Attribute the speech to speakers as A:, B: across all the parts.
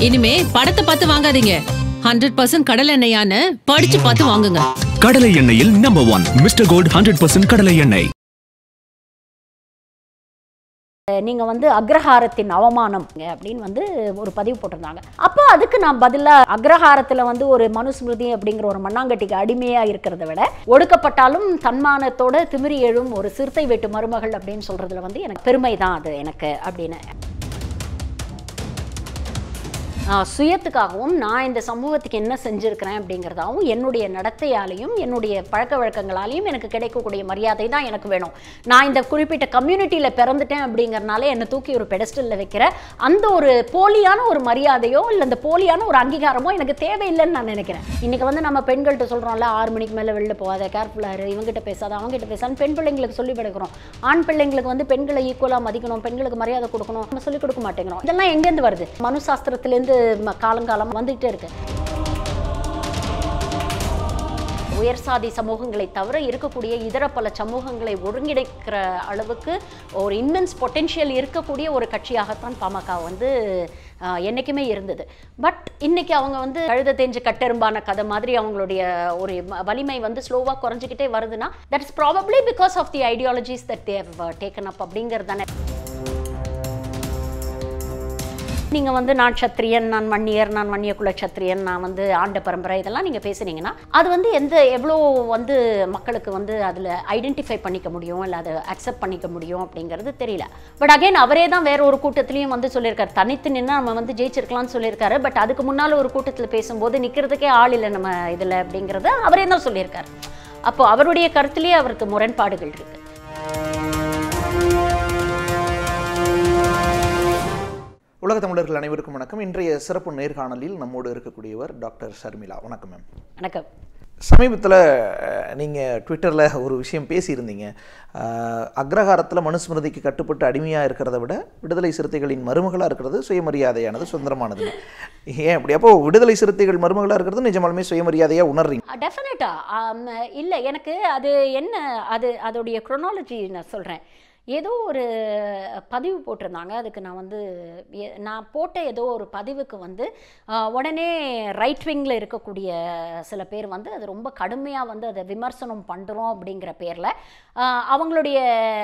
A: இனிமே படத்தை பார்த்து வாங்காதீங்க ஹண்ட்ரட் பர்சன்ட் கடல் எண்ணெயான்னு படிச்சு பார்த்து வாங்குங்க
B: கடலை எண்ணெயில் number one mister gold hundred percent கடலை எண்ணெய்
C: நீங்கள் வந்து அக்ரஹாரத்தின் அவமானம் அப்படின்னு வந்து ஒரு பதிவு போட்டிருந்தாங்க அப்போ அதுக்கு நான் பதிலாக அக்ரஹாரத்தில் வந்து ஒரு மனுஸ்மிருதி அப்படிங்கிற ஒரு மண்ணாங்கட்டிக்கு அடிமையாக இருக்கிறத விட ஒடுக்கப்பட்டாலும் தன்மானத்தோட திமிரி எழும் ஒரு சிறுத்தை வெட்டு மருமகள் அப்படின்னு சொல்கிறதுல வந்து எனக்கு பெருமை தான் அது எனக்கு அப்படின்னு ஆஹ் சுயத்துக்காகவும் நான் இந்த சமூகத்துக்கு என்ன செஞ்சுருக்கிறேன் அப்படிங்கிறதாவும் என்னுடைய நடத்தையாலையும் என்னுடைய பழக்க வழக்கங்களாலையும் எனக்கு கிடைக்கக்கூடிய மரியாதை தான் எனக்கு வேணும் நான் இந்த குறிப்பிட்ட கம்யூனிட்டியில் பிறந்துட்டேன் அப்படிங்கறனால என்னை தூக்கி ஒரு பெடஸ்டலில் வைக்கிற அந்த ஒரு போலியான ஒரு மரியாதையோ இல்லை அந்த போலியான ஒரு அங்கீகாரமோ எனக்கு தேவையில்லைன்னு நான் நினைக்கிறேன் இன்னைக்கு வந்து நம்ம பெண்கள்கிட்ட சொல்கிறோம்ல ஆறு மணிக்கு மேலே வெளில போகாத கேர்ஃபுல்லாக இரு இவங்ககிட்ட பேசாத அவங்ககிட்ட பேசான்னு பெண் பிள்ளைங்களுக்கு சொல்லி கொடுக்குறோம் ஆண் பிள்ளைங்களுக்கு வந்து பெண்களை ஈக்குவலாக மதிக்கணும் பெண்களுக்கு மரியாதை கொடுக்கணும் நம்ம சொல்லிக் கொடுக்க மாட்டேங்கிறோம் இதெல்லாம் எங்கேருந்து வருது மனு சாஸ்திரத்திலேருந்து காலங்காலம் வந்துகிட்டே இருக்கு உயர் சாதி சமூகங்களை தவிர இருக்கக்கூடிய இதர பல சமூகங்களை ஒருங்கிணைக்கிற அளவுக்கு ஒரு இம்மென்ஸ் பொட்டென்ஷியல் இருக்கக்கூடிய ஒரு கட்சியாகத்தான் பாமக வந்து ஆஹ், என்னைக்குமே இருந்தது பட் இன்னைக்கு அவங்க வந்து கழுத தேஞ்சு கட்டெரும்பான கதை மாதிரி அவங்களுடைய ஒரு ம- வலிமை வந்து ஸ்லோவாக குறைஞ்சிக்கிட்டே வருதுன்னா that is probably because of the ideologies that they've taken up அப்படிங்கிறது தானே நீங்கள் வந்து நான் சத்திரியன் நான் வன்னியர் நான் வன்னிய குல சத்திரியன் நான் வந்து ஆண்ட பரம்பரை இதெல்லாம் நீங்கள் பேசுனீங்கன்னா அது வந்து எந்த எவ்வளோ வந்து மக்களுக்கு வந்து அதில் ஐடென்டிஃபை பண்ணிக்க முடியும் இல்லை அதை அக்செப்ட் பண்ணிக்க முடியும் அப்படிங்கிறது தெரியல பட் அகைன் அவரே தான் வேற ஒரு கூட்டத்திலையும் வந்து சொல்லியிருக்காரு தனித்து நின்று நம்ம வந்து ஜெயிச்சிருக்கலாம்னு சொல்லியிருக்காரு பட் அதுக்கு முன்னால் ஒரு கூட்டத்தில் பேசும்போது நிற்கிறதுக்கே ஆள் இல்லை நம்ம இதில் அப்படிங்கிறத அவரே தான் சொல்லியிருக்காரு அப்போ அவருடைய கருத்துலேயே அவருக்கு முரண்பாடுகள் இருக்குது
D: உலக தமிழர்கள் அனைவருக்கும் வணக்கம் இன்றைய சிறப்பு நேர்காணலில் நம்மோடு இருக்கக்கூடியவர் டாக்டர் ஷர்மிளா வணக்கம் மேம்
C: வணக்கம்
D: சமீபத்தில் நீங்கள் ட்விட்டரில் ஒரு விஷயம் பேசியிருந்தீங்க அஹ், அக்ரஹாரத்தில் மனுஸ்மிருதிக்கு கட்டுப்பட்டு அடிமையாக இருக்கிறத விட விடுதலை சிறுத்தைகளின் மருமகளாக இருக்கிறது சுயமரியாதையானது சுதந்திரமானது ஏன் அப்படி அப்போ விடுதலை சிறுத்தைகள் மருமகளாக இருக்கிறது நிஜமாலுமே சுயமரியாதையாக உணர்றீங்க
C: டெஃபினட்டா இல்லை எனக்கு அது என்ன அது அதோடைய குரோனாலஜி நான் சொல்கிறேன் ஏதோ ஒரு பதிவு போட்டிருந்தாங்க அதுக்கு நான் வந்து எ- நான் போட்ட ஏதோ ஒரு பதிவுக்கு வந்து ஆ, உடனே ரைட் விங்கில் இருக்கக்கூடிய சில பேர் வந்து அது ரொம்ப கடுமையாக வந்து அதை விமர்சனம் பண்ணுறோம் அப்படிங்கிற பேரில் அவங்களுடைய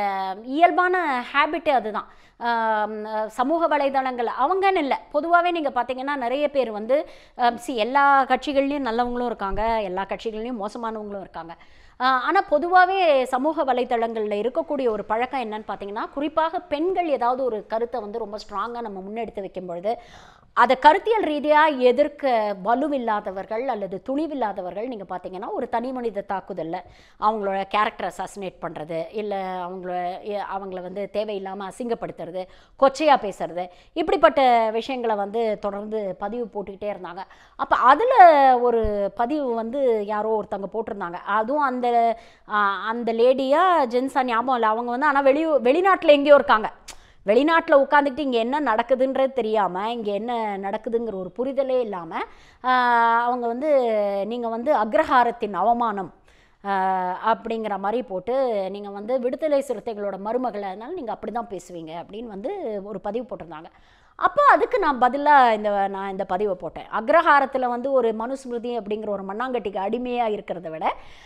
C: இயல்பான ஹேபிட்டே அதுதான் ஆம், அஹ், சமூக வலைதளங்கள் அவங்கன்னு இல்லை பொதுவாகவே நீங்கள் பார்த்தீங்கன்னா நிறைய பேர் வந்து சி எல்லா கட்சிகள்லையும் நல்லவங்களும் இருக்காங்க எல்லா கட்சிகள்லையும் மோசமானவங்களும் இருக்காங்க ஆனால் பொதுவாகவே சமூக வலைதளங்களில் இருக்கக்கூடிய ஒரு பழக்கம் என்னன்னு பார்த்தீங்கன்னா குறிப்பாக பெண்கள் ஏதாவது ஒரு கருத்தை வந்து ரொம்ப ஸ்ட்ராங்காக நம்ம முன்னெடுத்து வைக்கும் பொழுது அதை கருத்தியல் ரீதியாக எதிர்க்க வலுவில்லாதவர்கள் அல்லது துணிவில்லாதவர்கள் நீங்கள் பார்த்தீங்கன்னா ஒரு தனி மனித தாக்குதலில் அவங்களோட கேரக்டர் அசாசினேட் பண்ணுறது இல்லை அவங்கள எ- அவங்கள வந்து தேவையில்லாமல் அசிங்கப்படுத்துறது கொச்சையாக பேசுறது இப்படிப்பட்ட விஷயங்களை வந்து தொடர்ந்து பதிவு போட்டுக்கிட்டே இருந்தாங்க அப்போ அதில் ஒரு பதிவு வந்து யாரோ ஒருத்தவங்க போட்டிருந்தாங்க அதுவும் அந்த ஆ, அந்த லேடியா ஜென்ஸா ஞாபகம் இல்லை அவங்க வந்து ஆனால் வெளியூ வெளிநாட்டில் எங்கேயோ இருக்காங்க வெளிநாட்டில் உட்காந்துக்கிட்டு இங்கே என்ன நடக்குதுன்றது தெரியாமல் இங்கே என்ன நடக்குதுங்கிற ஒரு புரிதலே இல்லாமல் அவங்க வந்து நீங்கள் வந்து அக்ரஹாரத்தின் அவமானம் ஆஹ், அப்படிங்கிற மாதிரி போட்டு நீங்கள் வந்து விடுதலை சிறுத்தைகளோட மருமகள் அதனால நீங்கள் அப்படி தான் பேசுவீங்க அப்படின்னு வந்து ஒரு பதிவு போட்டிருந்தாங்க அப்போ அதுக்கு நான் பதிலாக இந்த நான் இந்த பதிவை போட்டேன் அக்ரஹாரத்தில் வந்து ஒரு மனுஸ்மிருதி அப்படிங்கிற ஒரு மண்ணாங்கட்டிக்கு அடிமையாக இருக்கிறத விட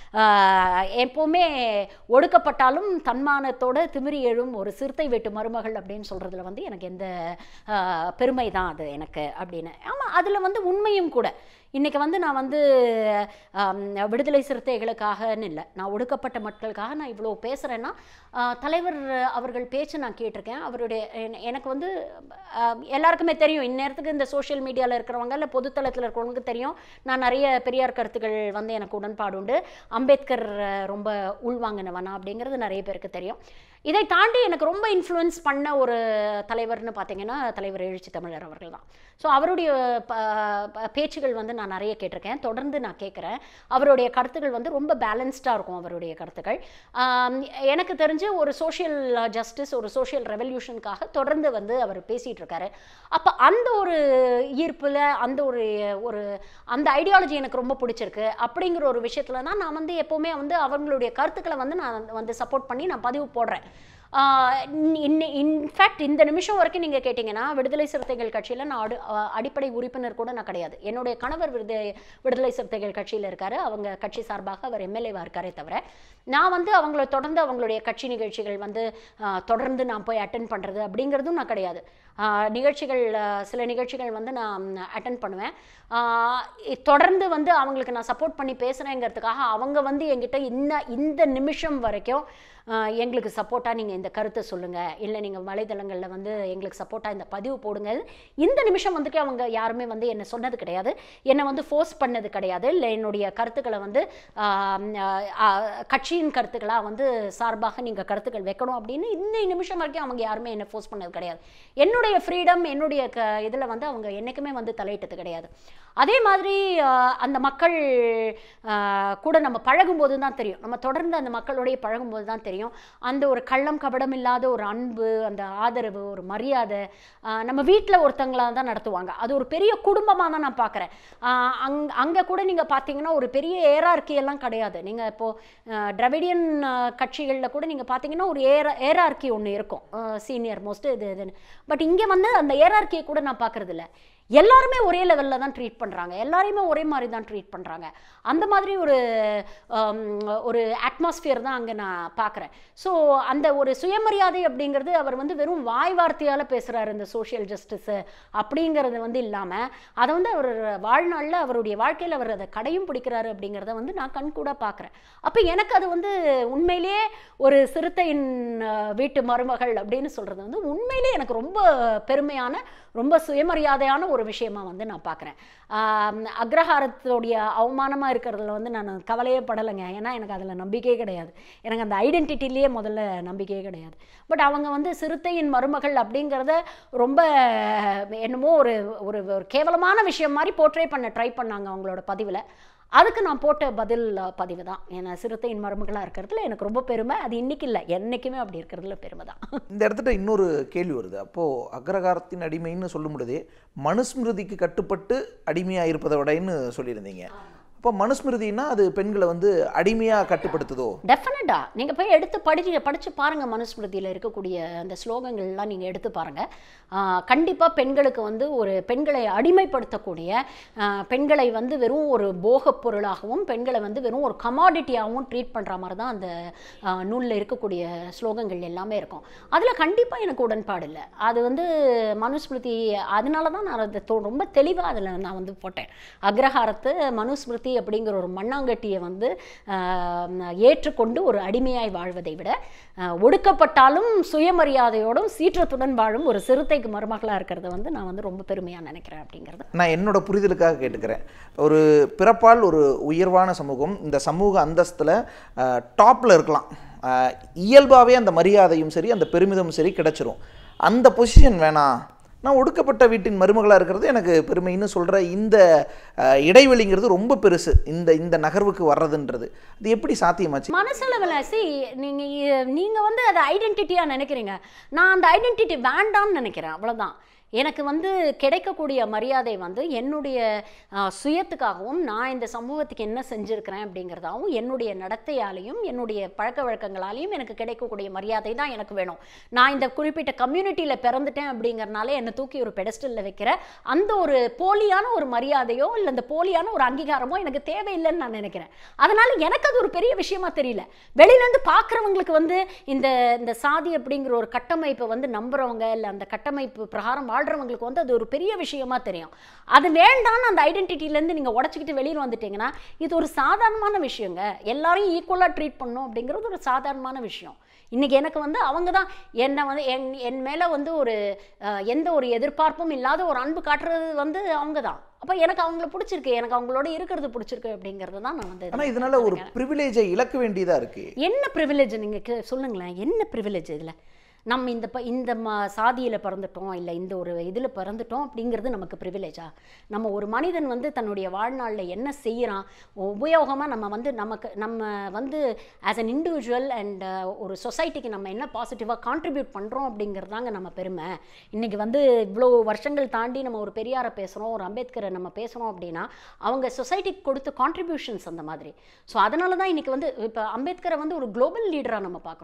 C: ஆஹ், எப்போவுமே ஒடுக்கப்பட்டாலும் தன்மானத்தோட திமிரி எழும் ஒரு சிறுத்தை வெட்டு மருமகள் அப்படின்னு சொல்கிறதுல வந்து எனக்கு எந்த ஆஹ், பெருமை தான் அது எனக்கு அப்படின்னு ஆமாம் அதில் வந்து உண்மையும் கூட இன்றைக்கி வந்து நான் வந்து ஆம், விடுதலை சிறுத்தைகளுக்காகன்னு இல்லை நான் ஒடுக்கப்பட்ட மக்களுக்காக நான் இவ்வளோ பேசுகிறேன்னா தலைவர் அவர்கள் பேச்சு நான் கேட்டிருக்கேன் அவருடைய என- எனக்கு வந்து ஆஹ், எல்லாருக்குமே தெரியும் இந்நேரத்துக்கு இந்த சோஷியல் மீடியாவில் இருக்கிறவங்க இல்லை பொதுத்தளத்தில் இருக்கிறவங்களுக்கு தெரியும் நான் நிறைய பெரியார் கருத்துக்கள் வந்து எனக்கு உடன்பாடு உண்டு அம்பேத்கர் அஹ், ரொம்ப உள்வாங்கினவனா அப்படிங்கிறது நிறைய பேருக்கு தெரியும் இதை தாண்டி எனக்கு ரொம்ப இன்ஃப்ளூயன்ஸ் பண்ண ஒரு தலைவர்னு பார்த்தீங்கன்னா தலைவர் எழுச்சி தமிழர் அவர்கள் தான் ஸோ அவருடைய ப- ப- பேச்சுகள் வந்து நான் நிறைய கேட்டிருக்கேன் தொடர்ந்து நான் கேட்குறேன் அவருடைய கருத்துக்கள் வந்து ரொம்ப பேலன்ஸ்டாக இருக்கும் அவருடைய கருத்துக்கள் ஆம், எனக்கு தெரிஞ்சு ஒரு சோஷியல் ஜஸ்டிஸ் ஒரு சோஷியல் ரெவல்யூஷனுக்காக தொடர்ந்து வந்து அவர் பேசிகிட்டு இருக்காரு அப்போ அந்த ஒரு ஈர்ப்பில் அந்த ஒரு ஒரு அந்த ஐடியாலஜி எனக்கு ரொம்ப பிடிச்சிருக்கு அப்படிங்கிற ஒரு விஷயத்துல தான் நான் வந்து எப்போவுமே வந்து அவங்களுடைய கருத்துக்களை வந்து நான் வந்து சப்போர்ட் பண்ணி நான் பதிவு போடுறேன் இன்ஃபேக்ட் இந்த நிமிஷம் வரைக்கும் நீங்கள் கேட்டிங்கன்னா விடுதலை சிறுத்தைகள் கட்சியில் நான் அடு அஹ், அடிப்படை உறுப்பினர் கூட நான் கிடையாது என்னுடைய கணவர் விடுதலை விடுதலை சிறுத்தைகள் கட்சியில் இருக்காரு அவங்க கட்சி சார்பாக அவர் எம்எல்ஏவாக இருக்காரே தவிர நான் வந்து அவங்கள தொடர்ந்து அவங்களுடைய கட்சி நிகழ்ச்சிகள் வந்து அஹ், தொடர்ந்து நான் போய் அட்டன் பண்ணுறது அப்படிங்கிறதும் நான் கிடையாது அஹ், நிகழ்ச்சிகள் அஹ், சில நிகழ்ச்சிகள் வந்து நான் அட்டன் பண்ணுவேன் அஹ், இ- தொடர்ந்து வந்து அவங்களுக்கு நான் சப்போர்ட் பண்ணி பேசுகிறேங்கிறதுக்காக அவங்க வந்து என்கிட்ட இந்த இந்த நிமிஷம் வரைக்கும் அஹ், எங்களுக்கு சப்போர்ட்டாக நீங்கள் இந்த கருத்தை சொல்லுங்கள் இல்லை நீங்கள் வலைதளங்களில் வந்து எங்களுக்கு சப்போர்ட்டாக இந்த பதிவு போடுங்க இந்த நிமிஷம் வந்துட்டு அவங்க யாருமே வந்து என்ன சொன்னது கிடையாது என்னை வந்து ஃபோர்ஸ் பண்ணது கிடையாது இல்லை என்னுடைய கருத்துக்களை வந்து ஆம், ஆஹ், ஆஹ், கட்சியின் கருத்துக்களாக வந்து சார்பாக நீங்கள் கருத்துக்கள் வைக்கணும் அப்படின்னு இந்த நிமிஷம் வரைக்கும் அவங்க யாருமே என்னை ஃபோர்ஸ் பண்ணது கிடையாது என்னுடைய ஃப்ரீடம் என்னுடைய க இதில் வந்து அவங்க என்றைக்குமே வந்து தலையிட்டது கிடையாது அதே மாதிரி ஆஹ், அந்த மக்கள் ஆஹ், கூட நம்ம பழகும்போது தான் தெரியும் நம்ம தொடர்ந்து அந்த மக்களோடய பழகும்போது தான் தெரியும் அந்த ஒரு கள்ளம் கபடம் இல்லாத ஒரு அன்பு அந்த ஆதரவு ஒரு மரியாதை ஆஹ், நம்ம வீட்டில் ஒருத்தங்களா தான் நடத்துவாங்க அது ஒரு பெரிய குடும்பமாக தான் நான் பார்க்குறேன் அங் அங்கே கூட நீங்கள் பார்த்தீங்கன்னா ஒரு பெரிய ஏரார்கி எல்லாம் கிடையாது நீங்கள் இப்போது திராவிடியன் கட்சிகளில் கூட நீங்கள் பார்த்தீங்கன்னா ஒரு ஏரா ஏரார்கி ஒன்று இருக்கும் சீனியர் மோஸ்ட் இது இதுன்னு பட் இங்கே வந்து அந்த ஏரார்கியை கூட நான் பார்க்குறது இல்ல எல்லாருமே ஒரே லெவலில் தான் ட்ரீட் பண்ணுறாங்க எல்லாரையுமே ஒரே மாதிரி தான் ட்ரீட் பண்ணுறாங்க அந்த மாதிரி ஒரு ஆம், ஒரு அட்மாஸ்பியர் தான் அங்கே நான் பார்க்குறேன் ஸோ அந்த ஒரு சுயமரியாதை அப்படிங்கிறது அவர் வந்து வெறும் வாய் வார்த்தையால் பேசுகிறாரு இந்த சோஷியல் ஜஸ்டிஸு அப்படிங்கிறது வந்து இல்லாமல் அதை வந்து அவர் வாழ்நாளில் அவருடைய வாழ்க்கையில் அவர் அதை கடையும் பிடிக்கிறாரு அப்படிங்கிறத வந்து நான் கண்கூட பார்க்குறேன் அப்போ எனக்கு அது வந்து உண்மையிலேயே ஒரு சிறுத்தையின் அஹ், வீட்டு மருமகள் அப்படின்னு சொல்கிறது வந்து உண்மையிலேயே எனக்கு ரொம்ப பெருமையான ரொம்ப சுயமரியாதையான ஒரு விஷயமா வந்து நான் பார்க்குறேன் அக்ரஹாரத்துடைய அவமானமாக இருக்கிறதுல வந்து நான் கவலையே படலைங்க ஏன்னா எனக்கு அதில் நம்பிக்கையே கிடையாது எனக்கு அந்த ஐடென்டிட்டிலேயே முதல்ல நம்பிக்கையே கிடையாது பட் அவங்க வந்து சிறுத்தையின் மருமகள் அப்படிங்கிறத ரொம்ப என்னமோ ஒரு ஒரு ஒரு கேவலமான விஷயம் மாதிரி போர்ட்ரே பண்ண ட்ரை பண்ணாங்க அவங்களோட பதிவில் அதுக்கு நான் போட்ட பதில் பதிவு தான் ஏன்னா சிறுத்தையின் மருமகளாக இருக்கிறதுல எனக்கு ரொம்ப பெருமை அது இன்னைக்கு இல்லை என்றைக்குமே அப்படி இருக்கிறதுல பெருமை தான்
D: இந்த இடத்துல இன்னொரு கேள்வி வருது அப்போது அக்ரகாரத்தின் அடிமைன்னு சொல்லும் பொழுதே மனுஸ்மிருதிக்கு கட்டுப்பட்டு அடிமையாக இருப்பதை விடன்னு சொல்லியிருந்தீங்க அப்போ மனுஸ்மிருதினா அது பெண்களை வந்து அடிமையாக கட்டுப்படுத்துதோ
C: டெஃபினட்டா நீங்கள் போய் எடுத்து படிச்சு படித்து பாருங்கள் மனுஸ்மிருதியில் இருக்கக்கூடிய அந்த ஸ்லோகங்கள்லாம் நீங்கள் எடுத்து பாருங்கள் கண்டிப்பாக பெண்களுக்கு வந்து ஒரு பெண்களை அடிமைப்படுத்தக்கூடிய ஆ, பெண்களை வந்து வெறும் ஒரு போகப் பொருளாகவும் பெண்களை வந்து வெறும் ஒரு கமாடிட்டியாகவும் ட்ரீட் பண்ணுற மாதிரி தான் அந்த நூலில் இருக்கக்கூடிய ஸ்லோகங்கள் எல்லாமே இருக்கும் அதில் கண்டிப்பாக எனக்கு உடன்பாடு இல்லை அது வந்து மனுஸ்மிருதி அதனால தான் நான் அதை தொ- ரொம்ப தெளிவாக அதில் நான் வந்து போட்டேன் அக்ரஹாரத்து மனுஸ்மிருதி அப்படிங்கிற ஒரு மண்ணாங்கட்டியை வந்து ஆஹ், ஏற்றுக்கொண்டு ஒரு அடிமையாய் வாழ்வதை விட ஆஹ், ஒடுக்கப்பட்டாலும் சுயமரியாதையோடும் சீற்றத்துடன் வாழும் ஒரு சிறுத்தைக்கு மருமகளாக இருக்கிறத வந்து நான் வந்து ரொம்ப பெருமையாக நினைக்கிறேன் அப்படிங்கிறது
D: நான் என்னோட புரிதலுக்காக கேட்டுக்கிறேன் ஒரு பிறப்பால் ஒரு உயர்வான சமூகம் இந்த சமூக அந்தஸ்தில் டாப்பில் இருக்கலாம் இயல்பாகவே அந்த மரியாதையும் சரி அந்த பெருமிதமும் சரி கிடைச்சிரும் அந்த பொசிஷன் வேணாம் நான் ஒடுக்கப்பட்ட வீட்டின் மருமகளாக இருக்கிறது எனக்கு பெருமைன்னு சொல்கிற இந்த அஹ், இடைவெளிங்கிறது ரொம்ப பெருசு இந்த இந்த நகர்வுக்கு வர்றதுன்றது அது எப்படி சாத்தியமாச்சு
C: மனசளவில் சி நீங்கள் நீங்கள் வந்து அதை ஐடென்டிட்டியாக நினைக்கிறீங்க நான் அந்த ஐடென்டிட்டி வேண்டாம்னு நினைக்கிறேன் அவ்வளவுதான் எனக்கு வந்து கிடைக்கக்கூடிய மரியாதை வந்து என்னுடைய ஆ, சுயத்துக்காகவும் நான் இந்த சமூகத்துக்கு என்ன செஞ்சுருக்கிறேன் அப்படிங்கிறதாகவும் என்னுடைய நடத்தையாலையும் என்னுடைய பழக்க வழக்கங்களாலையும் எனக்கு கிடைக்கக்கூடிய மரியாதை தான் எனக்கு வேணும் நான் இந்த குறிப்பிட்ட கம்யூனிட்டியில் பிறந்துட்டேன் அப்படிங்கறனால என்னை தூக்கி ஒரு பெடஸ்டலில் வைக்கிற அந்த ஒரு போலியான ஒரு மரியாதையோ இல்லை அந்த போலியான ஒரு அங்கீகாரமோ எனக்கு தேவையில்லைன்னு நான் நினைக்கிறேன் அதனால எனக்கு அது ஒரு பெரிய விஷயமா தெரியல வெளியிலேருந்து பார்க்குறவங்களுக்கு வந்து இந்த இந்த சாதி அப்படிங்கிற ஒரு கட்டமைப்பை வந்து நம்புறவங்க இல்லை அந்த கட்டமைப்பு பிரகாரம் வாழ்றவங்களுக்கு வந்து அது ஒரு பெரிய விஷயமா தெரியும் அது வேண்டாம்னு அந்த ஐடென்டிட்டிலேருந்து நீங்கள் உடச்சிக்கிட்டு வெளியில் வந்துட்டீங்கன்னா இது ஒரு சாதாரணமான விஷயங்க எல்லாரையும் ஈக்குவலாக ட்ரீட் பண்ணணும் அப்படிங்கிறது ஒரு சாதாரணமான விஷயம் இன்னைக்கு எனக்கு வந்து அவங்க தான் என்னை வந்து என் என் மேலே வந்து ஒரு அஹ், எந்த ஒரு எதிர்பார்ப்பும் இல்லாத ஒரு அன்பு காட்டுறது வந்து அவங்க தான் அப்போ எனக்கு அவங்கள பிடிச்சிருக்கு எனக்கு அவங்களோட இருக்கிறது பிடிச்சிருக்கு அப்படிங்கிறது தான் நான் வந்து
D: ஆனால் இதனால ஒரு ப்ரிவிலேஜை இழக்க வேண்டியதாக இருக்கு
C: என்ன ப்ரிவிலேஜ் நீங்கள் சொல்லுங்களேன் என்ன ப்ரிவிலேஜ் இதில் நம்ம இந்த ப இந்த ம சாதியில் பிறந்துட்டோம் இல்லை இந்த ஒரு இதில் பிறந்துட்டோம் அப்படிங்கிறது நமக்கு ப்ரிவிலேஜா நம்ம ஒரு மனிதன் வந்து தன்னுடைய வாழ்நாளில் என்ன செய்கிறான் உபயோகமாக நம்ம வந்து நமக்கு நம்ம வந்து ஆஸ் அன் இண்டிவிஜுவல் அண்ட் ஒரு சொசைட்டிக்கு நம்ம என்ன பாசிட்டிவாக கான்ட்ரிபியூட் பண்ணுறோம் அப்படிங்கிறதாங்க நம்ம பெருமை இன்றைக்கி வந்து இவ்வளோ வருஷங்கள் தாண்டி நம்ம ஒரு பெரியாரை பேசுகிறோம் ஒரு அம்பேத்கரை நம்ம பேசுகிறோம் அப்படின்னா அவங்க சொசைட்டிக்கு கொடுத்த கான்ட்ரிபியூஷன்ஸ் அந்த மாதிரி ஸோ அதனால தான் இன்றைக்கி வந்து இப்போ அம்பேத்கரை வந்து ஒரு குளோபல் லீடராக நம்ம பார்க்குறோம்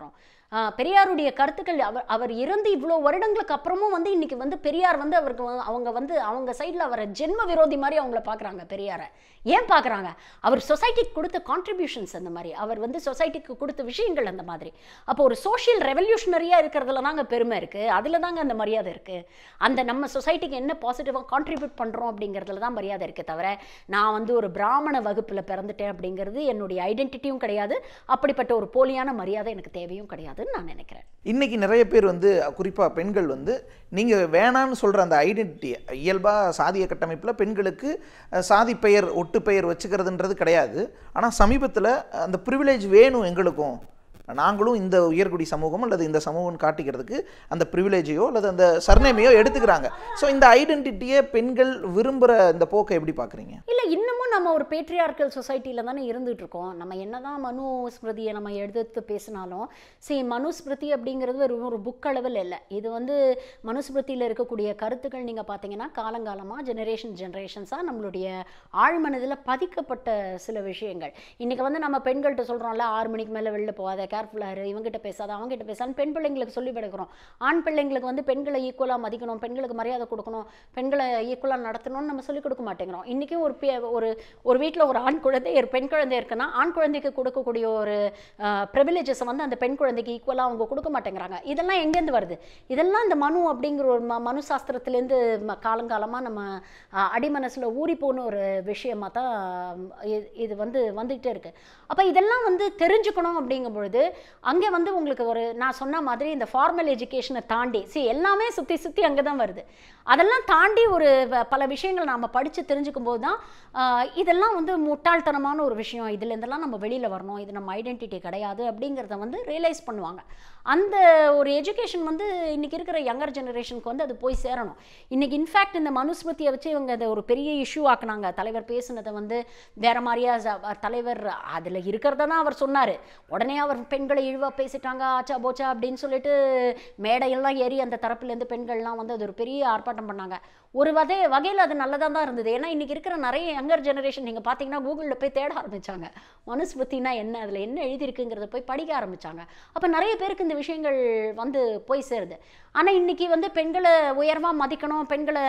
C: ஆஹ் பெரியாருடைய கருத்துக்கள் அவர் அவர் இறந்து இவ்வளோ வருடங்களுக்கு அப்புறமும் வந்து இன்னைக்கு வந்து பெரியார் வந்து அவருக்கு வந்து- அவங்க வந்து அவங்க சைடில் அவரை ஜென்ம விரோதி மாதிரி அவங்கள பார்க்குறாங்க பெரியாரை ஏன் பார்க்குறாங்க அவர் சொசைட்டிக்கு கொடுத்த கான்ட்ரிபியூஷன்ஸ் அந்த மாதிரி அவர் வந்து சொசைட்டிக்கு கொடுத்த விஷயங்கள் அந்த மாதிரி அப்போ ஒரு சோஷியல் ரெவல்யூஷனரியாக இருக்கிறதுல தாங்க பெருமை இருக்குது அதில் தாங்க அந்த மரியாதை இருக்குது அந்த நம்ம சொசைட்டிக்கு என்ன பாசிட்டிவாக கான்ட்ரிபியூட் பண்ணுறோம் அப்படிங்கிறதுல தான் மரியாதை இருக்கே தவிர நான் வந்து ஒரு பிராமண வகுப்பில் பிறந்துட்டேன் அப்படிங்கிறது என்னுடைய ஐடென்டிட்டியும் கிடையாது அப்படிப்பட்ட ஒரு போலியான மரியாதை எனக்கு தேவையும் கிடையாதுன்னு நான் நினைக்கிறேன்
D: இன்னைக்கு நிறைய பேர் வந்து குறிப்பாக பெண்கள் வந்து நீங்கள் வேணான்னு சொல்கிற அந்த ஐடென்டிட்டி இயல்பாக சாதிய கட்டமைப்பில் பெண்களுக்கு அஹ், சாதி பெயர் ஒட்டு பெயர் வச்சுக்கிறதுன்றது கிடையாது ஆனால் சமீபத்தில் அந்த ப்ரிவிலேஜ் வேணும் எங்களுக்கும் நாங்களும் இந்த உயர்குடி சமூகம் அல்லது இந்த சமூகம் காட்டிக்கிறதுக்கு அந்த ப்ரிவிலேஜையோ அல்லது அந்த சர்நேமையோ எடுத்துக்கிறாங்க ஸோ இந்த ஐடென்டிட்டியை பெண்கள் விரும்புகிற இந்த போக்கை எப்படி பார்க்குறீங்க
C: இல்லை இன்னமும் நம்ம ஒரு பேட்ரியார்க்கல் சொசைட்டியில் தானே இருந்துட்டு இருக்கோம் நம்ம என்னதான் மனு ஸ்மிருதியை நம்ம எடுத்து பேசினாலும் சரி மனு ஸ்மிருதி அப்படிங்கிறது ஒரு ஒரு புக் அளவில் இல்லை இது வந்து மனுஸ்மிருதியில் இருக்கக்கூடிய கருத்துக்கள் நீங்கள் பார்த்தீங்கன்னா காலங்காலமாக ஜெனரேஷன் ஜெனரேஷன்ஸாக நம்மளுடைய ஆழ்மனதில் பதிக்கப்பட்ட சில விஷயங்கள் இன்றைக்கி வந்து நம்ம பெண்கள்கிட்ட சொல்கிறோம்ல ஆறு மணிக்கு மேலே வெளில போகாத கேர்ஃபுல்லாக இரு இவங்ககிட்ட பேசாத அவங்ககிட்ட பேசான்னு பெண் பிள்ளைங்களுக்கு சொல்லி படுக்கிறோம் ஆண் பிள்ளைங்களுக்கு வந்து பெண்களை ஈக்குவலாக மதிக்கணும் பெண்களுக்கு மரியாதை கொடுக்கணும் பெண்களை ஈக்குவலாக நடத்தணும்னு நம்ம சொல்லிக் கொடுக்க மாட்டேங்கிறோம் இன்றைக்கும் ஒரு பே- ஒரு ஒரு வீட்டில் ஒரு ஆண் குழந்தை ஒரு பெண் குழந்தை இருக்குன்னா ஆண் குழந்தைக்கு கொடுக்கக்கூடிய ஒரு ப்ரிவிலேஜஸை வந்து அந்த பெண் குழந்தைக்கு ஈக்குவலாக அவங்க கொடுக்க மாட்டேங்கிறாங்க இதெல்லாம் எங்கேருந்து வருது இதெல்லாம் இந்த மனு அப்படிங்கிற ஒரு ம மனு சாஸ்திரத்துலேருந்து ம காலங்காலமாக நம்ம அஹ், அடிமனசில் ஊறி போன ஒரு விஷயமா தான் இது இது வந்து வந்துக்கிட்டே இருக்குது அப்போ இதெல்லாம் வந்து தெரிஞ்சுக்கணும் அப்படிங்கும் பொழுது அங்கே வந்து உங்களுக்கு ஒரு நான் சொன்ன மாதிரி இந்த ஃபார்மல் எஜுகேஷனை தாண்டி see எல்லாமே சுற்றி சுற்றி அங்கே தான் வருது அதெல்லாம் தாண்டி ஒரு வ- பல விஷயங்கள் நாம் படித்து தெரிஞ்சுக்கும் போது தான் ஆஹ், இதெல்லாம் வந்து முட்டாள்தனமான ஒரு விஷயம் இதுல இருந்தெல்லாம் நம்ம வெளியில் வரணும் இது நம்ம ஐடென்டிட்டி கிடையாது அப்படிங்கிறத வந்து ரியலைஸ் பண்ணுவாங்க அந்த ஒரு எஜுகேஷன் வந்து இன்னைக்கு இருக்கிற யங்கர் ஜெனரேஷனுக்கு வந்து அது போய் சேரணும் இன்னைக்கு இன்ஃபேக்ட் இந்த மனுஸ்மிருதியை வச்சு இவங்க அதை ஒரு பெரிய இஷ்யூ ஆக்குனாங்க தலைவர் பேசுனதை வந்து வேற மாதிரியா ச- தலைவர் அதில் இருக்கிறத தான் அவர் சொன்னார் உடனே அவர் பெண்களை இழிவாக பேசிட்டாங்க ஆச்சா போச்சா அப்படின்னு சொல்லிட்டு மேடையெல்லாம் ஏறி அந்த தரப்புலேருந்து பெண்கள்லாம் வந்து அது ஒரு பெரிய ஆர்ப்பாட்டம் பண்ணாங்க ஒரு வகை வகையில் அது நல்லதாக தான் இருந்தது ஏன்னா இன்றைக்கி இருக்கிற நிறைய யங்கர் ஜெனரேஷன் நீங்கள் பார்த்தீங்கன்னா கூகுளில் போய் தேட ஆரம்பிச்சாங்க மனுஸ்மிருதினா என்ன அதில் என்ன எழுதியிருக்குங்கிறத போய் படிக்க ஆரம்பிச்சாங்க அப்போ நிறைய பேருக்கு இந்த விஷயங்கள் வந்து போய் சேருது ஆனால் இன்னைக்கு வந்து பெண்களை உயர்வாக மதிக்கணும் பெண்களை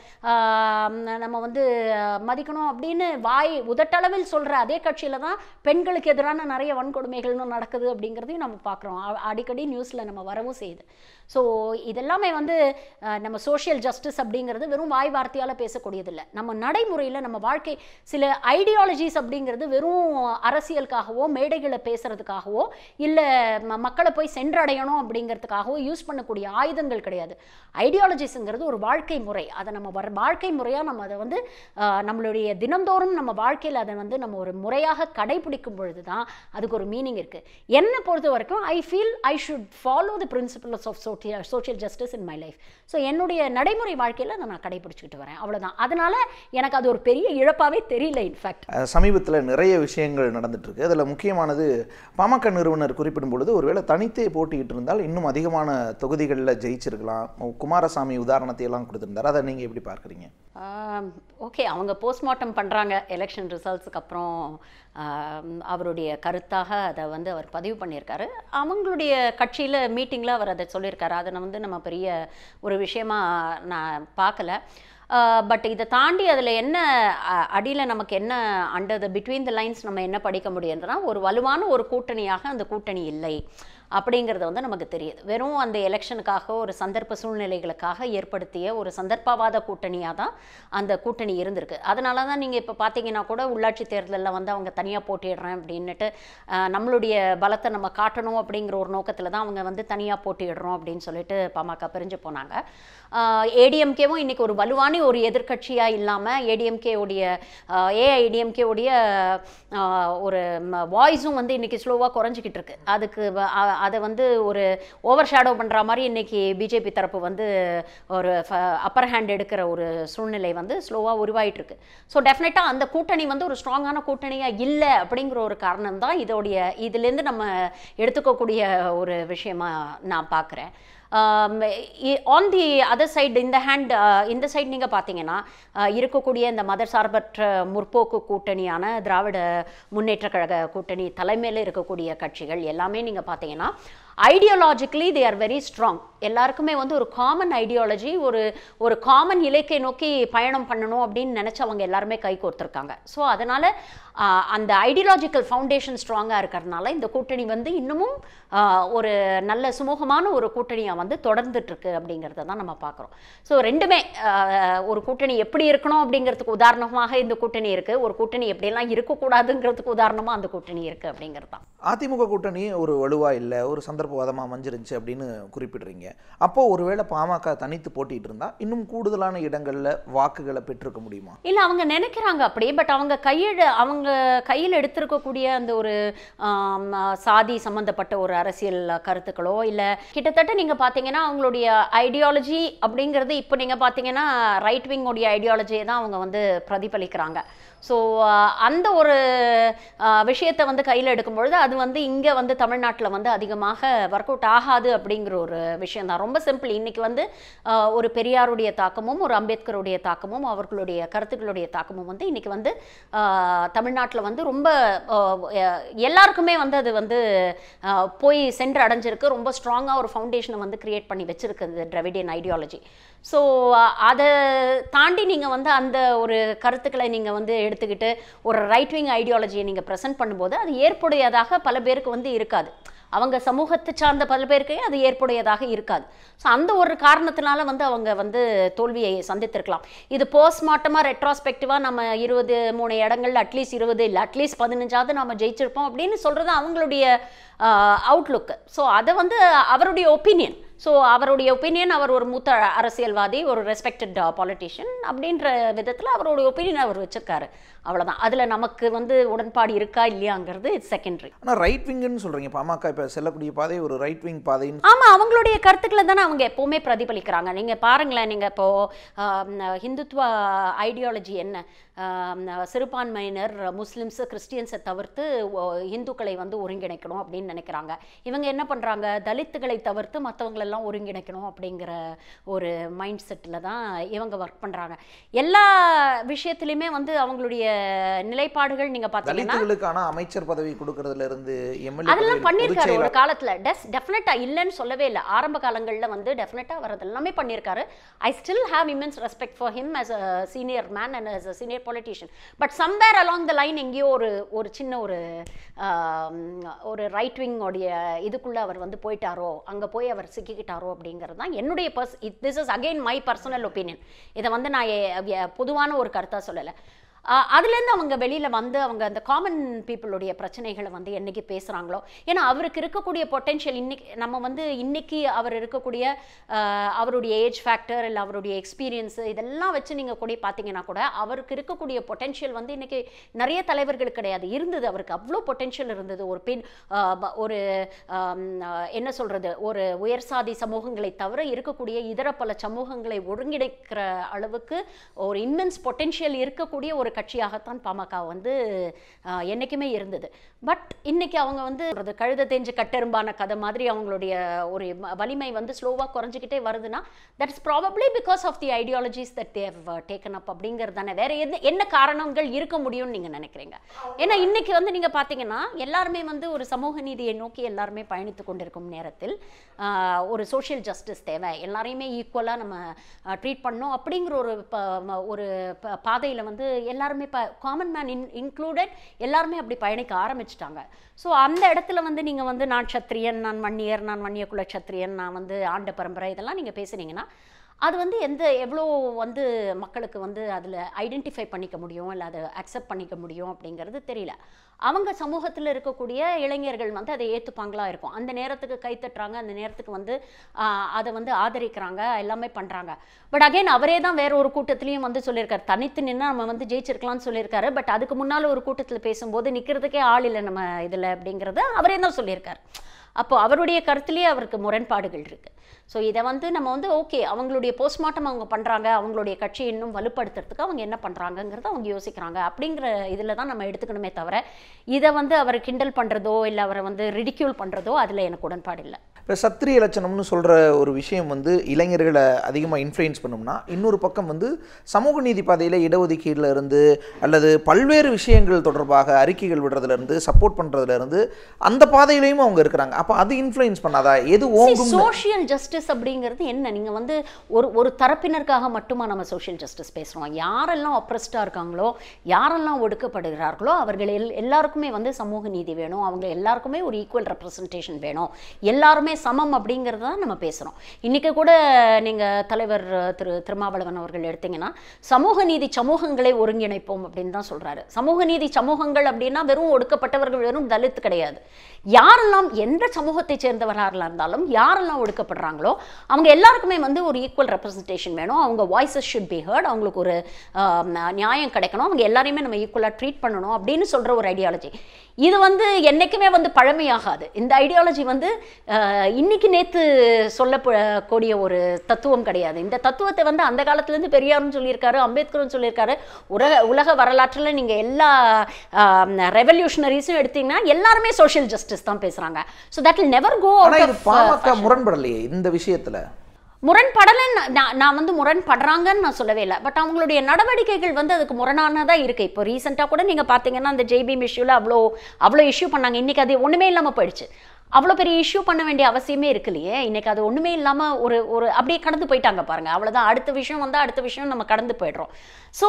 C: ஆஹ், நம்ம வந்து மதிக்கணும் அப்படின்னு வாய் உதட்டளவில் சொல்கிற அதே கட்சியில் தான் பெண்களுக்கு எதிரான நிறைய வன்கொடுமைகள்னு நடக்குது அப்படிங்கிறதையும் நம்ம பார்க்குறோம் அடிக்கடி நியூஸில் நம்ம வரவும் செய்யுது ஸோ இதெல்லாமே வந்து அஹ், நம்ம சோஷியல் ஜஸ்டிஸ் அப்படிங்கிறது வெறும் வாய் வார்த்தையால் பேசக்கூடியதில்லை நம்ம நடைமுறையில் நம்ம வாழ்க்கை சில ஐடியாலஜிஸ் அப்படிங்கிறது வெறும் அரசியலுக்காகவோ மேடைகளை பேசுறதுக்காகவோ இல்லை மக்களை போய் சென்றடையணும் அப்படிங்கிறதுக்காகவோ யூஸ் பண்ணக்கூடிய ஆயுதங்கள் கிடையாது ஐடியாலஜிஸுங்கிறது ஒரு வாழ்க்கை முறை அதை நம்ம வர வாழ்க்கை முறையாக நம்ம அதை வந்து அஹ், நம்மளுடைய தினந்தோறும் நம்ம வாழ்க்கையில் அதை வந்து நம்ம ஒரு முறையாக கடைபிடிக்கும் பொழுது தான் அதுக்கு ஒரு மீனிங் இருக்குது என்னை பொறுத்த வரைக்கும் I feel I should follow the principles of social social justice in my life so என்னுடைய நடைமுறை வாழ்க்கையில் அதை நான் கடைபிடிச்சிக்கிட்டு வரேன் அவ்வளவுதான் அதனால எனக்கு அது ஒரு பெரிய இழப்பாகவே தெரியல இன்ஃபேக்ட்
D: சமீபத்தில் நிறைய விஷயங்கள் நடந்துட்டு இருக்கு அதில் முக்கியமானது பாமக நிறுவனர் குறிப்பிடும் பொழுது ஒருவேளை தனித்தே போட்டியிட்டு இருந்தால் இன்னும் அதிகமான தொகுதிகளில் ஜெயிச்சிருக்கலாம் குமாரசாமி உதாரணத்தை எல்லாம் கொடுத்திருந்தார் அதை நீங்கள் எப்படி பார்க்குறீங்க
C: ஓகே அவங்க போஸ்ட்மார்ட்டம் பண்ணுறாங்க எலெக்ஷன் ரிசல்ட்ஸுக்கு அப்புறம் ஆம், அவருடைய கருத்தாக அதை வந்து அவர் பதிவு பண்ணியிருக்காரு அவங்களுடைய கட்சியில் மீட்டிங்கில் அவர் அதை சொல்லியிருக்காரு அதை வந்து நம்ம பெரிய ஒரு விஷயமா நான் பார்க்கல பட் இதை தாண்டி அதில் என்ன அடியில் நமக்கு என்ன under the between the lines நம்ம என்ன படிக்க முடியுதுன்னா ஒரு வலுவான ஒரு கூட்டணியாக அந்த கூட்டணி இல்லை அப்படிங்கிறது வந்து நமக்கு தெரியுது வெறும் அந்த எலெக்ஷனுக்காக ஒரு சந்தர்ப்ப சூழ்நிலைகளுக்காக ஏற்படுத்திய ஒரு சந்தர்ப்பவாத கூட்டணியாக தான் அந்த கூட்டணி இருந்திருக்கு அதனால தான் நீங்கள் இப்போ பார்த்தீங்கன்னா கூட உள்ளாட்சி தேர்தலில் வந்து அவங்க தனியாக போட்டிடுறேன் அப்படின்னுட்டு ஆஹ், நம்மளுடைய பலத்தை நம்ம காட்டணும் அப்படிங்கிற ஒரு நோக்கத்தில் தான் அவங்க வந்து தனியாக போட்டியிடுறோம் அப்படின்னு சொல்லிட்டு பாமக பிரிஞ்சு போனாங்க ஏடிஎம்கேவும் இன்னைக்கு ஒரு வலுவான ஒரு எதிர்க்கட்சியாக இல்லாமல் ஏடிஎம்கே உடைய ஏஐடிஎம்கே உடைய ஆஹ், ஒரு வாய்ஸும் வந்து இன்னைக்கு ஸ்லோவாக குறைஞ்சிக்கிட்டு இருக்கு அதுக்கு வ- அ- அதை வந்து ஒரு ஓவர் ஷேடோ பண்ணுற மாதிரி இன்னைக்கு பிஜேபி தரப்பு வந்து ஒரு அப்பர் ஹேண்ட் எடுக்கிற ஒரு சூழ்நிலை வந்து ஸ்லோவாக உருவாயிட்டு இருக்கு ஸோ டெஃபினட்டாக அந்த கூட்டணி வந்து ஒரு ஸ்ட்ராங்கான கூட்டணியாக இல்லை அப்படிங்கிற ஒரு காரணம் தான் இதோடைய இதுலேருந்து நம்ம எடுத்துக்கக்கூடிய ஒரு விஷயமா நான் பார்க்குறேன் ஆன் தி அதர் சைடு இந்த ஹேண்ட் இந்த சைடு நீங்கள் பார்த்தீங்கன்னா அஹ், இருக்கக்கூடிய இந்த மதர் சார்பற்ற முற்போக்கு கூட்டணியான திராவிட முன்னேற்ற கழக கூட்டணி தலைமையில் இருக்கக்கூடிய கட்சிகள் எல்லாமே நீங்கள் பார்த்தீங்கன்னா ideologically they are very strong எல்லாருக்குமே வந்து ஒரு காமன் ஐடியாலஜி ஒரு ஒரு காமன் இலக்கை நோக்கி பயணம் பண்ணணும் அப்படின்னு நினச்சவங்க எல்லாருமே கை கோர்த்துருக்காங்க ஸோ அதனால் அந்த ஐடியாலஜிக்கல் ஃபவுண்டேஷன் ஸ்ட்ராங்காக இருக்கிறதுனால இந்த கூட்டணி வந்து இன்னமும் ஆ, ஒரு நல்ல சுமூகமான ஒரு கூட்டணியாக வந்து தொடர்ந்துட்டு இருக்கு அப்படிங்கிறத தான் நம்ம பார்க்குறோம் ஸோ ரெண்டுமே ஆ, ஒரு கூட்டணி எப்படி இருக்கணும் அப்படிங்கிறதுக்கு உதாரணமாக இந்த கூட்டணி இருக்குது ஒரு கூட்டணி எப்படியெல்லாம் இருக்கக்கூடாதுங்கிறதுக்கு உதாரணமாக அந்த கூட்டணி இருக்குது அப்படிங்கிறது தான்
D: அதிமுக கூட்டணி ஒரு வலுவா இல்லை ஒரு சந்தர்ப்பவாதமாக அமைஞ்சிருந்துச்சு அப்படின்னு குறிப்பிடுறீங்க அப்போ ஒருவேளை பாமக தனித்து போட்டிட்டு இருந்தா இன்னும் கூடுதலான இடங்கள்ல வாக்குகளை பெற்றிருக்க முடியுமா
C: இல்லை அவங்க நினைக்கிறாங்க அப்படி பட் அவங்க கையில் அவங்க கையில் எடுத்திருக்கக்கூடிய அந்த ஒரு ஆம், சாதி சம்மந்தப்பட்ட ஒரு அரசியல் கருத்துக்களோ இல்லை கிட்டத்தட்ட நீங்கள் பார்த்தீங்கன்னா அவங்களுடைய ஐடியாலஜி அப்படிங்கிறது இப்போ நீங்கள் பார்த்தீங்கன்னா ரைட் விங் உடைய ஐடியாலஜியை தான் அவங்க வந்து பிரதிபலிக்கிறாங்க ஸோ அந்த ஒரு ஆஹ், விஷயத்தை வந்து கையில் எடுக்கும்பொழுது அது வந்து இங்கே வந்து தமிழ்நாட்டில் வந்து அதிகமாக ஒர்க் அவுட் ஆகாது அப்படிங்கிற ஒரு விஷயம் தான் ரொம்ப சிம்பிள் இன்னைக்கு வந்து ஆஹ், ஒரு பெரியாருடைய தாக்கமும் ஒரு அம்பேத்கருடைய தாக்கமும் அவர்களுடைய கருத்துக்களுடைய தாக்கமும் வந்து இன்னைக்கு வந்து தமிழ்நாட்டில் வந்து ரொம்ப ஆஹ், அஹ், எல்லாருக்குமே வந்து அது வந்து ஆஹ், போய் சென்று அடைஞ்சிருக்கு ரொம்ப ஸ்ட்ராங்காக ஒரு ஃபவுண்டேஷனை வந்து கிரியேட் பண்ணி வச்சிருக்கு இந்த திராவிடியன் ஐடியாலஜி ஸோ அதை தாண்டி நீங்கள் வந்து அந்த ஒரு கருத்துக்களை நீங்கள் வந்து எடுத்துக்கிட்டு ஒரு ரைட் விங் ஐடியாலஜியை நீங்கள் ப்ரெசென்ட் பண்ணும்போது அது ஏற்புடையதாக பல பேருக்கு வந்து இருக்காது அவங்க சமூகத்தை சார்ந்த பல பேருக்கு அது ஏற்புடையதாக இருக்காது ஸோ அந்த ஒரு காரணத்தினால வந்து அவங்க வந்து தோல்வியை சந்தித்திருக்கலாம் இது போஸ்ட்மார்ட்டமாக ரெட்ராஸ்பெக்டிவாக நம்ம இருபது மூணு இடங்கள்ல அட்லீஸ்ட் இருபது இல்லை அட்லீஸ்ட் பதினஞ்சாவது நம்ம ஜெயிச்சிருப்போம் அப்படின்னு சொல்கிறது அவங்களுடைய அவுட்லுக்கு ஸோ அதை வந்து அவருடைய ஒப்பீனியன் ஸோ அவருடைய ஒப்பீனியன் அவர் ஒரு மூத்த அரசியல்வாதி ஒரு ரெஸ்பெக்டட் பாலிட்டிஷியன் அப்படின்ற விதத்தில் அவருடைய ஒப்பீனியன் அவர் வச்சிருக்காரு அவ்வளவுதான் அதில் நமக்கு வந்து உடன்பாடு இருக்கா இல்லையாங்கிறது இட்ஸ் செகண்டரி
D: ஆனா ரைட் விங்குன்னு சொல்றீங்க பாமக இப்ப செல்லக்கூடிய பாதை ஒரு ரைட் விங் பாதைன்னு
C: ஆமா அவங்களுடைய கருத்துக்களை தானே அவங்க எப்பவுமே பிரதிபலிக்கிறாங்க நீங்க பாருங்களேன் நீங்க இப்போ ஆம், ஹிந்துத்துவ ஐடியாலஜி என்ன ஆம், சிறுபான்மையினர் முஸ்லிம்ஸ் கிறிஸ்டியன்ஸை தவிர்த்து ஓ, இந்துக்களை வந்து ஒருங்கிணைக்கணும் அப்படின்னு நினைக்கிறாங்க இவங்க என்ன பண்றாங்க தலித்துகளை தவிர்த்து மற்றவங்களெல்லாம் ஒருங்கிணைக்கணும் அப்படிங்கிற ஒரு மைண்ட் செட்டில் தான் இவங்க ஒர்க் பண்றாங்க எல்லா விஷயத்துலையுமே வந்து அவங்களுடைய நிலைப்பாடுகள் நீங்க பார்த்தீங்கன்னா
D: தலித்துகளுக்கான அமைச்சர் பதவி கொடுக்கறதுல இருந்து எம்எல்ஏ
C: அதெல்லாம் பண்ணியிருக்காரு ஒரு காலத்துல டெஸ் டெஃபினட்டா இல்லைன்னு சொல்லவே இல்லை ஆரம்ப காலங்கள்ல வந்து டெஃபினட்டா அவர் அதெல்லாமே பண்ணியிருக்காரு I still have immense respect for him as a senior man and as a senior politician but somewhere along the line எங்கேயோ ஒரு ஒரு சின்ன ஒரு ஆம், ஒரு ரைட் விங் உடைய இதுக்குள்ள அவர் வந்து போயிட்டாரோ அங்க போய் அவர் சிக்கிக்கிட்டாரோ அப்படிங்கிறது தான் என்னுடைய பர்ஸ் this is again my personal opinion இதை வந்து நான் எ- எ- பொதுவான ஒரு கருத்தா சொல்லலை ஆஹ் அதுலேருந்து அவங்க வெளியில் வந்து அவங்க அந்த காமன் பீப்புளுடைய பிரச்சனைகளை வந்து என்னைக்கு பேசுகிறாங்களோ ஏன்னா அவருக்கு இருக்கக்கூடிய பொட்டென்ஷியல் இன்னைக்கு நம்ம வந்து இன்னைக்கு அவர் இருக்கக்கூடிய ஆஹ் அவருடைய ஏஜ் ஃபேக்டர் இல்லை அவருடைய எக்ஸ்பீரியன்ஸு இதெல்லாம் வச்சு நீங்கள் கூட பார்த்தீங்கன்னா கூட அவருக்கு இருக்கக்கூடிய பொட்டென்ஷியல் வந்து இன்னைக்கு நிறைய தலைவர்களுக்கு கிடையாது இருந்தது அவருக்கு அவ்வளோ பொட்டென்ஷியல் இருந்தது ஒரு பெண் ஆஹ் ப- ஒரு ஆம், ஆஹ் என்ன சொல்கிறது ஒரு உயர் சாதி சமூகங்களை தவிர இருக்கக்கூடிய இதர பல சமூகங்களை ஒருங்கிணைக்கிற அளவுக்கு ஒரு இம்மென்ஸ் பொட்டென்ஷியல் இருக்கக்கூடிய ஒரு கட்சியாகத்தான் பாமக வந்து ஆஹ், என்னைக்குமே இருந்தது பட் இன்னைக்கு அவங்க வந்து ஒரு கழுத தேஞ்சு கட்டெரும்பான கதை மாதிரி அவங்களுடைய ஒரு ம- வலிமை வந்து ஸ்லோவாக குறைஞ்சிக்கிட்டே வருதுன்னா that is probably because of the ideologies that they've taken up அப்படிங்கிறது தானே வேற என்ன என்ன காரணங்கள் இருக்க முடியும்னு நீங்கள் நினைக்கிறீங்க ஏன்னா இன்னைக்கு வந்து நீங்கள் பார்த்தீங்கன்னா எல்லாருமே வந்து ஒரு சமூக நீதியை நோக்கி எல்லாருமே பயணித்து கொண்டிருக்கும் நேரத்தில் ஆஹ், ஒரு சோஷியல் ஜஸ்டிஸ் தேவை எல்லாரையுமே ஈக்குவலாக நம்ம ட்ரீட் பண்ணோம் அப்படிங்கிற ஒரு ப- ம- ஒரு பாதையில் வந்து எல்லாருமே இப்போ காமன் மேன் இன் இன்க்ளூடட் எல்லாருமே அப்படி பயணிக்க ஆரம்பிச்சிட்டாங்க ஸோ அந்த இடத்துல வந்து நீங்கள் வந்து நான் சத்திரியன் நான் வன்னியர் நான் வன்னிய குல சத்திரியன் நான் வந்து ஆண்ட பரம்பரை இதெல்லாம் நீங்கள் பேசுனீங்கன்னா அது வந்து எந்த எவ்வளோ வந்து மக்களுக்கு வந்து அதில் ஐடென்டிஃபை பண்ணிக்க முடியும் இல்லை அதை அக்செப்ட் பண்ணிக்க முடியும் அப்படிங்கிறது தெரியல அவங்க சமூகத்தில் இருக்கக்கூடிய இளைஞர்கள் வந்து அதை ஏற்றுப்பாங்களா இருக்கும் அந்த நேரத்துக்கு கை தட்டுறாங்க அந்த நேரத்துக்கு வந்து ஆஹ், அதை வந்து ஆதரிக்கிறாங்க எல்லாமே பண்ணுறாங்க பட் அகைன் அவரே தான் வேற ஒரு கூட்டத்துலேயும் வந்து சொல்லியிருக்காரு தனித்து நின்று நம்ம வந்து ஜெயிச்சிருக்கலாம்னு சொல்லியிருக்காரு பட் அதுக்கு முன்னால் ஒரு கூட்டத்தில் பேசும்போது நிற்கிறதுக்கே ஆள் இல்லை நம்ம இதில் அப்படிங்கிறத அவரே தான் சொல்லியிருக்காரு அப்போ அவருடைய கருத்துலேயே அவருக்கு முரண்பாடுகள் இருக்கு ஸோ இதை வந்து நம்ம வந்து ஓகே அவங்களுடைய போஸ்ட்மார்ட்டம் அவங்க பண்ணுறாங்க அவங்களுடைய கட்சியை இன்னும் வலுப்படுத்துறதுக்கு அவங்க என்ன பண்ணுறாங்கங்கிறத அவங்க யோசிக்கிறாங்க அப்படிங்கிற இதில் தான் நம்ம எடுத்துக்கணுமே தவிர இதை வந்து அவர் கிண்டல் பண்ணுறதோ இல்லை அவரை வந்து ரிடிக்யூல் பண்ணுறதோ அதில் எனக்கு உடன்பாடு இல்லை
D: இப்போ சத்திரிய லட்சணம்னு சொல்கிற ஒரு விஷயம் வந்து இளைஞர்களை அதிகமாக இன்ஃப்ளூயன்ஸ் பண்ணும்னா இன்னொரு பக்கம் வந்து சமூக நீதி பாதையில் இடஒதுக்கீடுல இருந்து அல்லது பல்வேறு விஷயங்கள் தொடர்பாக அறிக்கைகள் விடுறதுல இருந்து சப்போர்ட் பண்ணுறதுல இருந்து அந்த பாதையிலையும் அவங்க இருக்கிறாங்க அப்போ அது இன்ஃப்ளூயன்ஸ் பண்ணாதா எது ஓங்கும்
C: சோஷியல் ஜஸ்டிஸ் அப்படிங்கிறது என்ன நீங்க வந்து ஒரு ஒரு தரப்பினருக்காக மட்டுமா நம்ம சோஷியல் ஜஸ்டிஸ் பேசுறோம் யாரெல்லாம் ஒப்ரஸ்டா இருக்காங்களோ யாரெல்லாம் ஒடுக்கப்படுகிறார்களோ அவர்கள் எல் எல்லாருக்குமே வந்து சமூக நீதி வேணும் அவங்க எல்லாருக்குமே ஒரு ஈக்குவல் ரெப்ரசன்டேஷன் வேணும் எல்லாருமே சமம் அப்படிங்கிறது தான் நம்ம பேசுறோம் இன்னைக்கு கூட நீங்க தலைவர் திரு திருமாவளவன் அவர்கள் எடுத்தீங்கன்னா சமூக நீதி சமூகங்களை ஒருங்கிணைப்போம் அப்படின்னு தான் சொல்றாரு சமூக நீதி சமூகங்கள் அப்படின்னா வெறும் ஒடுக்கப்பட்டவர்கள் வெறும் தலித் கிடையாது யாரெல்லாம் எந்த சமூகத்தை சேர்ந்தவர்களாக இருந்தாலும் யாரெல்லாம் ஒடுக்கப்படுறாங்களோ அவங்க எல்லாருக்குமே வந்து ஒரு ஈக்குவல் ரெப்ரசன்டேஷன் வேணும் அவங்க வாய்ஸஸ் ஷுட் பி ஹர்ட் அவங்களுக்கு ஒரு ஆம், நியாயம் கிடைக்கணும் அவங்க எல்லாரையுமே நம்ம ஈக்குவலாக ட்ரீட் பண்ணணும் அப்படின்னு சொல்ற ஒரு ஐடியாலஜி இது வந்து என்னைக்குமே வந்து பழமையாகாது இந்த ஐடியாலஜி வந்து அஹ், இன்னைக்கு நேத்து சொல்லக்கூடிய ஒரு தத்துவம் கிடையாது இந்த தத்துவத்தை வந்து அந்த காலத்துலேருந்து பெரியாரும் சொல்லியிருக்காரு அம்பேத்கரும் சொல்லியிருக்காரு உலக உலக வரலாற்றில் நீங்கள் எல்லா ரெவல்யூஷனரிஸும் எடுத்தீங்கன்னா எல்லாருமே சோஷியல் ஜஸ்டிஸ் தான் பேசுகிறாங்க so that will never go
D: ஆனால் இது பாமக முரண்படலையே இந்த விஷயத்துல
C: முரண்படலைன்னு நான் நான் வந்து முரண்படுறாங்கன்னு நான் சொல்லவே இல்லை பட் அவங்களுடைய நடவடிக்கைகள் வந்து அதுக்கு முரணானதாக இருக்குது இப்போ ரீசெண்டாக கூட நீங்கள் பார்த்தீங்கன்னா அந்த ஜெய்பீம் இஷ்யூவில் அவ்வளோ அவ்வளோ இஷ்யூ பண்ணாங்க இன்றைக்கி அது ஒன்றுமே இல்லாமல் போயிடுச்சு அவ்வளோ பெரிய இஷ்யூ பண்ண வேண்டிய அவசியமே இருக்கு இல்லையே இன்னைக்கு அது ஒன்றுமே இல்லாமல் ஒரு ஒரு அப்படியே கடந்து போயிட்டாங்க பாருங்க அவ்வளோதான் அடுத்த விஷயம் வந்து அடுத்த விஷயம் நம்ம கடந்து போயிடுறோம் ஸோ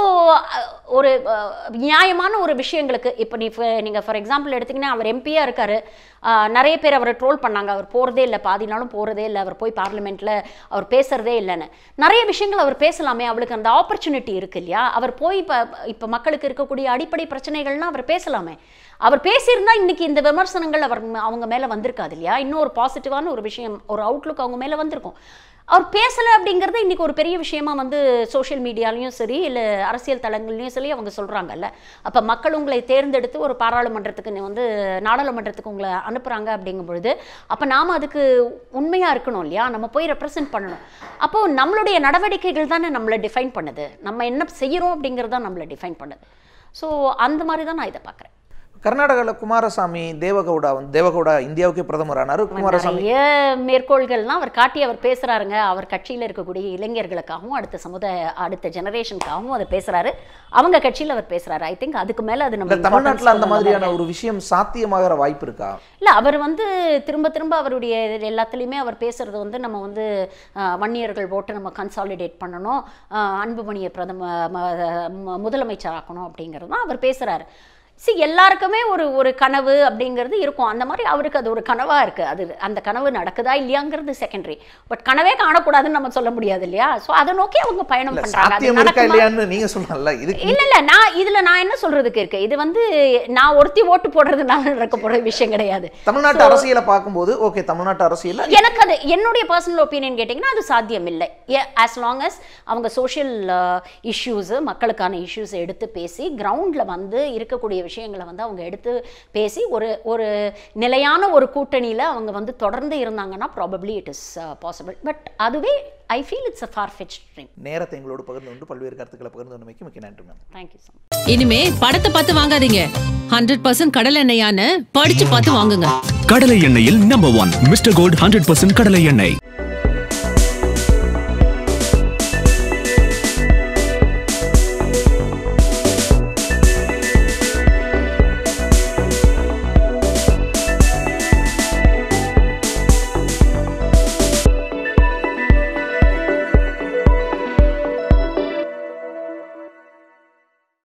C: ஒரு அஹ், நியாயமான ஒரு விஷயங்களுக்கு இப்போ நீ நீங்கள் ஃபார் எக்ஸாம்பிள் எடுத்தீங்கன்னா அவர் எம்பியாக இருக்காரு அஹ், நிறைய பேர் அவரை ட்ரோல் பண்ணாங்க அவர் போகிறதே இல்லை பாதி நாளும் போகிறதே இல்லை அவர் போய் பார்லிமெண்ட்டில் அவர் பேசுகிறதே இல்லைன்னு நிறைய விஷயங்கள் அவர் பேசலாமே அவளுக்கு அந்த ஆப்பர்ச்சுனிட்டி இருக்கு இல்லையா அவர் போய் இப்போ இப்போ மக்களுக்கு இருக்கக்கூடிய அடிப்படை பிரச்சனைகள்லாம் அவர் பேசலாமே அவர் பேசியிருந்தா இன்னைக்கு இந்த விமர்சனங்கள் அவர் ம- அவங்க மேலே வந்திருக்காது இல்லையா இன்னும் ஒரு பாசிட்டிவான ஒரு விஷயம் ஒரு அவுட்லுக் அவங்க மேலே வந்திருக்கும் அவர் பேசலை அப்படிங்கிறது இன்னைக்கு ஒரு பெரிய விஷயமா வந்து சோஷியல் மீடியாலையும் சரி இல்லை அரசியல் தளங்கள்லையும் சரி அவங்க சொல்கிறாங்கல்ல அப்போ மக்கள் உங்களை தேர்ந்தெடுத்து ஒரு பாராளுமன்றத்துக்கு நீ வந்து நாடாளுமன்றத்துக்கு உங்களை அனுப்புகிறாங்க அப்படிங்கும் பொழுது அப்போ நாம் அதுக்கு உண்மையாக இருக்கணும் இல்லையா நம்ம போய் ரெப்ரசன்ட் பண்ணணும் அப்போது நம்மளுடைய நடவடிக்கைகள் தானே நம்மளை டிஃபைன் பண்ணுது நம்ம என்ன செய்கிறோம் அப்படிங்கிறது தான் நம்மளை டிஃபைன் பண்ணுது ஸோ அந்த மாதிரி தான் நான் இதை பார்க்குறேன்
D: கர்நாடகாவில் குமாரசாமி தேவகவுடா வந்து தேவகவுடா இந்தியாவுக்கே பிரதமர் ஆனாரு குமாரசாமி
C: நிறைய மேற்கோள்கள்லாம் அவர் காட்டி அவர் பேசுறாருங்க அவர் கட்சியில் இருக்கக்கூடிய இளைஞர்களுக்காகவும் அடுத்த சமுதாய அடுத்த ஜெனரேஷனுக்காகவும் அதை பேசுறாரு அவங்க கட்சியில் அவர் பேசுறாரு ஐ திங்க் அதுக்கு மேல அது
D: இல்ல
C: நம்ம
D: தமிழ்நாட்டுல அந்த
C: importance
D: மாதிரியான ஒரு விஷயம் சாத்தியமாகிற வாய்ப்பு இருக்கா
C: இல்ல அவர் வந்து திரும்ப திரும்ப அவருடைய இது எல்லாத்துலேயுமே அவர் பேசுறது வந்து நம்ம வந்து அஹ், வன்னியர்கள் ஓட்டு நம்ம கன்சாலிடேட் பண்ணணும் அஹ், அன்புமணியை பிரதம ம- ம- முதலமைச்சராக்கணும் அப்படிங்கிறது தான் அவர் பேசுறாரு சி எல்லாருக்குமே ஒரு ஒரு கனவு அப்படிங்கிறது இருக்கும் அந்த மாதிரி அவருக்கு அது ஒரு கனவா இருக்கு அது அந்த கனவு நடக்குதா இல்லையாங்கிறது செகண்டரி பட் கனவே காணக்கூடாதுன்னு நம்ம சொல்ல முடியாது இல்லையா ஸோ அதை நோக்கி அவங்க பயணம்
D: இல்ல
C: பண்றாங்க அது
D: சாத்தியம் இருக்கா
C: நடக்குமா?
D: இல்லையான்னு நீங்க சொல்லலாம்ல இதுக்கு
C: இல்ல இல்ல நான் இதுல நான் என்ன சொல்றதுக்கு இருக்கு இது வந்து நான் ஒருத்தி ஓட்டு போடுறதுனால நடக்க போற விஷயம் கிடையாது
D: தமிழ்நாட்டு அரசியலை பார்க்கும்போது ஓகே தமிழ்நாட்டு அரசியல்ல
C: எனக்கு அது என்னுடைய பர்சனல் ஒப்பீனியன் கேட்டிங்கன்னா அது சாத்தியம் இல்லை ஆஸ் லாங் as அவங்க சோஷியல் இஷ்யூஸ் மக்களுக்கான இஷ்யூஸை எடுத்து பேசி கிரவுண்டில் வந்து இருக்கக்கூடிய விஷயங்களை வந்து அவங்க எடுத்து பேசி ஒரு ஒரு நிலையான ஒரு கூட்டணியில் அவங்க வந்து தொடர்ந்து இருந்தாங்கன்னா probably it is possible but அதுவே I feel it's a far fetched dream
D: நேரத்தை எங்களோடு பகிர்ந்து கொண்டு பல்வேறு கருத்துக்களை பகிர்ந்து கொண்டமைக்கு மிக்க நன்றி மேம்
C: தேங்க்யூ ஸோ மச்
A: இனிமே படத்தை பார்த்து வாங்காதீங்க ஹண்ட்ரட் பர்சன்ட் கடல் எண்ணெயான்னு படிச்சு பார்த்து வாங்குங்க
B: கடலை எண்ணெயில் number one mister gold hundred percent கடலை எண்ணெய்